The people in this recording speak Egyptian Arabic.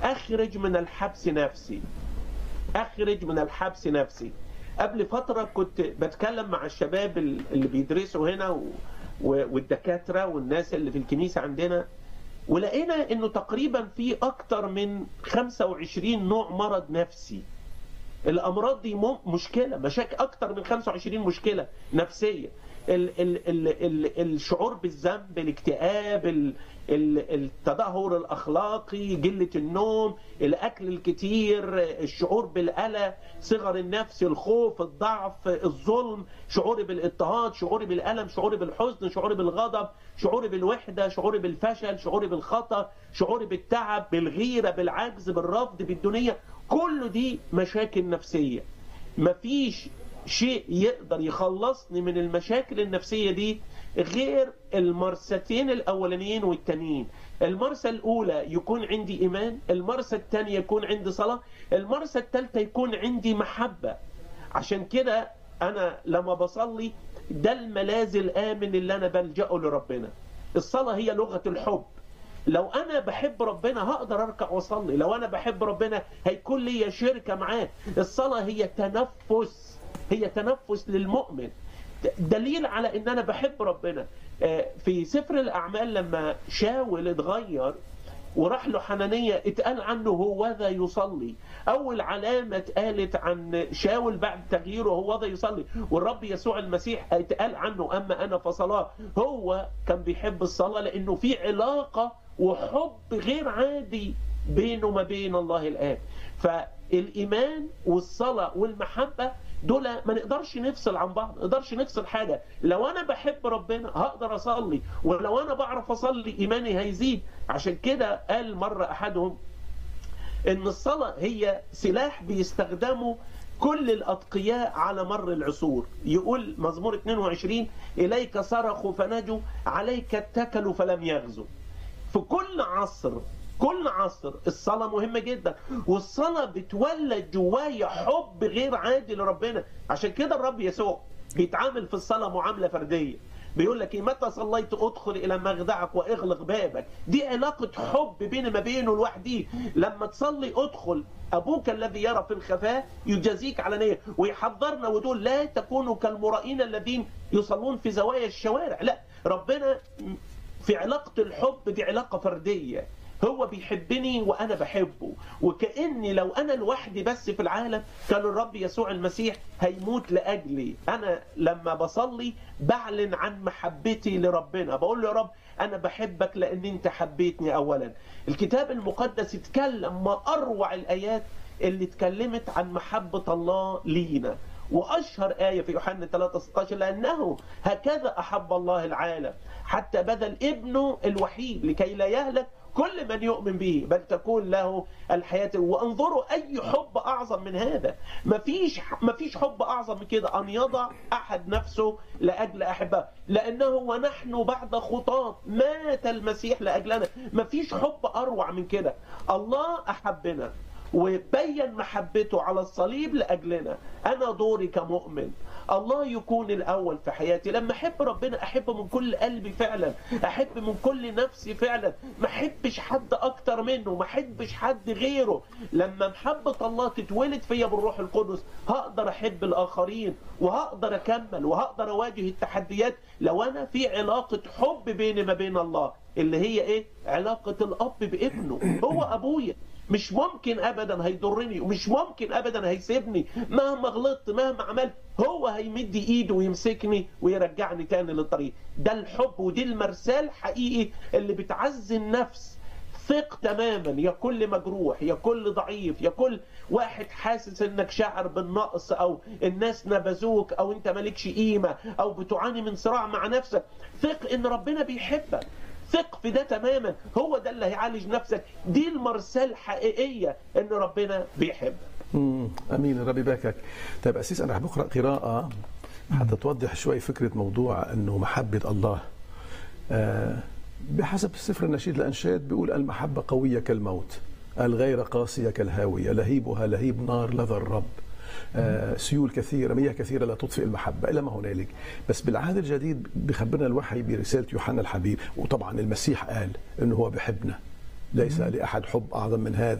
اخرج من الحبس نفسي اخرج من الحبس نفسي قبل فتره كنت بتكلم مع الشباب اللي بيدرسوا هنا و... والدكاتره والناس اللي في الكنيسه عندنا ولقينا انه تقريبا في اكتر من 25 نوع مرض نفسي الامراض دي مشكله مشاكل اكتر من 25 مشكله نفسيه ال ال ال ال الشعور بالذنب الاكتئاب ال التدهور الاخلاقي قله النوم الاكل الكتير الشعور بالقلق صغر النفس الخوف الضعف الظلم شعوري بالاضطهاد شعوري بالالم شعوري بالحزن شعوري بالغضب شعوري بالوحده شعوري بالفشل شعوري بالخطا شعوري بالتعب بالغيره بالعجز بالرفض بالدنيا كل دي مشاكل نفسيه مفيش شيء يقدر يخلصني من المشاكل النفسيه دي غير المرستين الاولانيين والتانيين المرسى الاولى يكون عندي ايمان المرسى الثانيه يكون عندي صلاه المرسى الثالثه يكون عندي محبه عشان كده انا لما بصلي ده الملاذ الامن اللي انا بلجاه لربنا الصلاه هي لغه الحب لو انا بحب ربنا هقدر اركع واصلي لو انا بحب ربنا هيكون لي شركه معاه الصلاه هي تنفس هي تنفس للمؤمن دليل على ان انا بحب ربنا في سفر الاعمال لما شاول اتغير وراح له حنانية اتقال عنه هو ذا يصلي أول علامة اتقالت عن شاول بعد تغييره هو ذا يصلي والرب يسوع المسيح اتقال عنه أما أنا فصلاة هو كان بيحب الصلاة لأنه في علاقة وحب غير عادي بينه وما بين الله الآب فالإيمان والصلاة والمحبة دول ما نقدرش نفصل عن بعض ما نقدرش نفصل حاجة لو أنا بحب ربنا هقدر أصلي ولو أنا بعرف أصلي إيماني هيزيد عشان كده قال مرة أحدهم إن الصلاة هي سلاح بيستخدمه كل الأتقياء على مر العصور يقول مزمور 22 إليك صرخوا فنجوا عليك اتكلوا فلم يغزوا في كل عصر كل عصر الصلاة مهمة جدا والصلاة بتولد جوايا حب غير عادي لربنا عشان كده الرب يسوع بيتعامل في الصلاة معاملة فردية بيقول لك متى صليت ادخل الى مخدعك واغلق بابك دي علاقة حب بين ما بينه لوحده لما تصلي ادخل ابوك الذي يرى في الخفاء يجازيك علانية ويحذرنا ويقول لا تكونوا كالمرائين الذين يصلون في زوايا الشوارع لا ربنا في علاقة الحب دي علاقة فردية هو بيحبني وانا بحبه وكاني لو انا لوحدي بس في العالم كان الرب يسوع المسيح هيموت لاجلي انا لما بصلي بعلن عن محبتي لربنا بقول له يا رب انا بحبك لان انت حبيتني اولا الكتاب المقدس اتكلم ما اروع الايات اللي اتكلمت عن محبه الله لينا واشهر ايه في يوحنا 3 16 لانه هكذا احب الله العالم حتى بذل ابنه الوحيد لكي لا يهلك كل من يؤمن به بل تكون له الحياة وانظروا أي حب أعظم من هذا مفيش, مفيش حب أعظم من كده أن يضع أحد نفسه لأجل أحبه لأنه ونحن بعد خطاة مات المسيح لأجلنا مفيش حب أروع من كده الله أحبنا وبين محبته على الصليب لأجلنا أنا دوري كمؤمن الله يكون الأول في حياتي لما أحب ربنا أحب من كل قلبي فعلا أحب من كل نفسي فعلا ما أحبش حد أكتر منه ما أحبش حد غيره لما محبة الله تتولد فيا بالروح القدس هقدر أحب الآخرين وهقدر أكمل وهقدر أواجه التحديات لو أنا في علاقة حب بيني ما بين الله اللي هي إيه علاقة الأب بابنه هو أبويا مش ممكن ابدا هيضرني ومش ممكن ابدا هيسيبني مهما غلطت مهما عملت هو هيمد ايده ويمسكني ويرجعني تاني للطريق ده الحب ودي المرسال الحقيقي اللي بتعزي النفس ثق تماما يا كل مجروح يا كل ضعيف يا كل واحد حاسس انك شاعر بالنقص او الناس نبذوك او انت مالكش قيمه او بتعاني من صراع مع نفسك ثق ان ربنا بيحبك ثق في ده تماما هو ده اللي هيعالج نفسك دي المرسال الحقيقية ان ربنا بيحبك امين الرب يباركك طيب اسيس انا رح بقرا قراءه حتى توضح شوي فكره موضوع انه محبه الله آه بحسب سفر النشيد الانشاد بيقول المحبه قويه كالموت الغير قاسيه كالهاويه لهيبها لهيب نار لظى الرب آه سيول كثيره مياه كثيره لا تطفئ المحبه الى ما هنالك بس بالعهد الجديد بخبرنا الوحي برساله يوحنا الحبيب وطبعا المسيح قال انه هو بحبنا ليس لاحد حب اعظم من هذا